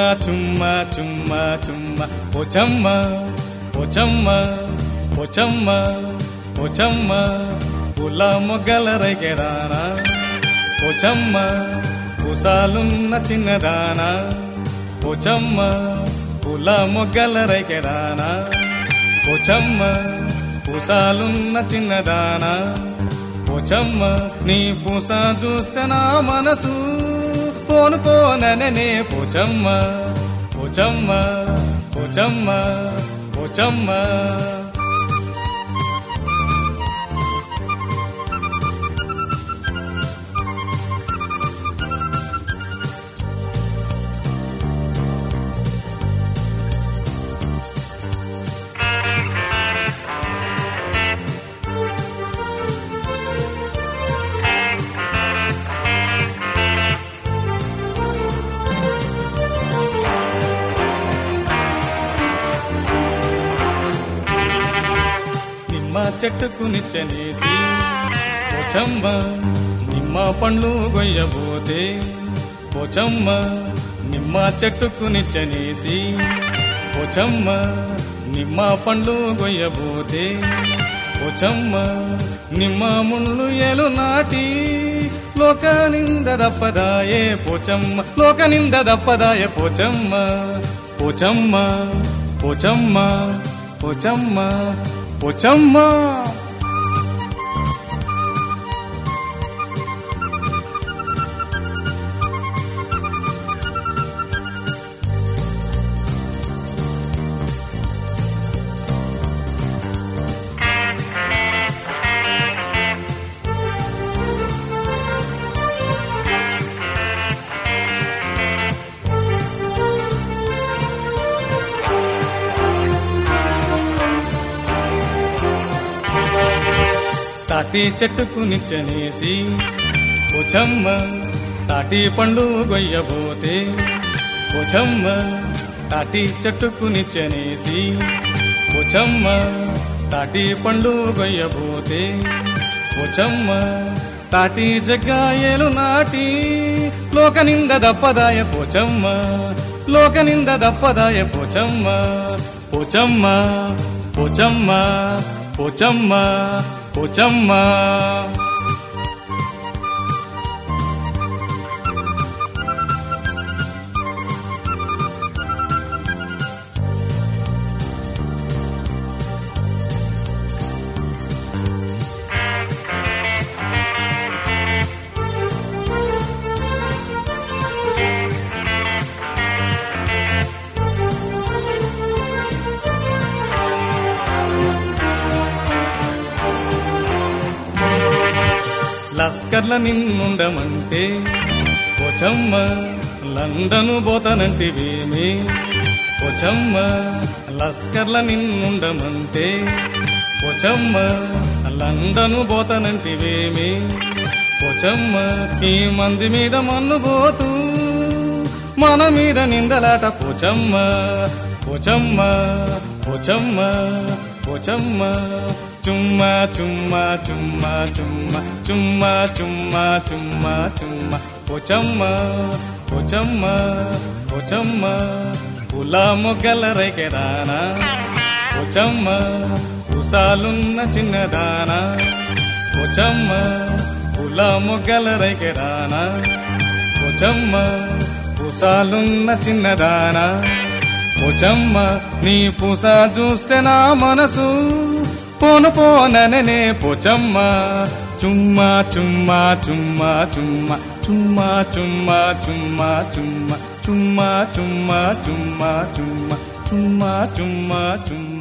చుమ్మా చుమ్మా చుమ్మా పోచమ్మ పోచమ్మ పోచమ్మ పోచమ్మ పుల్ల మొగ్గల రైకెరానా పోచమ్మ పూసాలున్న చిన్నదానా పోచమ్మ పుల్ల మొగ్గల రైకెరానా పోచమ్మ పూసాలున్న చిన్నదానా పోచమ్మ నీ పూస చూస్తే నా మనసు పోను పోననే పోచమ్మ పోచమ్మ పోచమ్మ పోచమ్మ నిమ్మ చెట్టుకు నిచ్చనేసి పోచమ్మ నిమ్మ పండ్లు గొయ్యబోతే పోచమ్మ నిమ్మ చెట్టుకు నిచ్చనేసి పోచమ్మ నిమ్మ పండ్లు గొయ్యబోతే పోచమ్మ నిమ్మ ముళ్ళు ఏలు నాటి లోక నింద దప్పదాయే పోచమ్మ లోక నింద దప్పదాయే పోచమ్మ పోచమ్మ పోచమ్మ పోచమ్మ పోచమ్మ తాటి చెట్టుకు నిచ్చనేసి పోచమ్మ తాటి పండ్లు గొయ్యబోతే పోచమ్మ తాటి చెట్టుకు నిచ్చనేసి పోచమ్మ తాటి పండ్లు గొయ్యబోతే పోచమ్మ తాటి జగ్గాయలు నాటి లోక నింద దప్పదాయ పోచమ్మ లోక నింద దప్పదాయ పోచమ్మ పోచమ్మ పోచమ్మ పోచమ్మ పోచమ్మ లస్కర్ల నిన్నుండమంటే పోచమ్మ లండను పోతానంటివేమి పోచమ్మ లస్కర్ల నిన్నుండమంటే పోచమ్మ లండను పోతానంటివేమి పోచమ్మ ఈ మంది మీద మన్ను పోతూ మన మీద నిందలాట పోచమ్మ పోచమ్మ పోచమ్మ పోచమ్మ చుమ్మా చుమ్మా చుమ్మా చుమ్మా చుమ్మా చుమ్మా చుమ్మా చుమ్మా పోచమ్మ పోచమ్మ పోచమ్మ పుల మొగ్గల రైకెరానా పోచమ్మ ఉసాలున్న చిన్నదానా పోచమ్మ పుల మొగ్గల రైకెరానా పోచమ్మ పూసాలున్న చిన్నదానా పోచమ్మ నీ పూస చూస్తే నా మనసు పోను పోననే పోచమ్మ చుమ్మా చుమ్మా చుమ్మా చుమ్మా చుమ్మా చుమ్మా చుమ్మా చుమ్మా చుమ్మా చుమ్మా చుమ్మా చుమ్మా చుమ్మా చుమ్మా చుమ్మా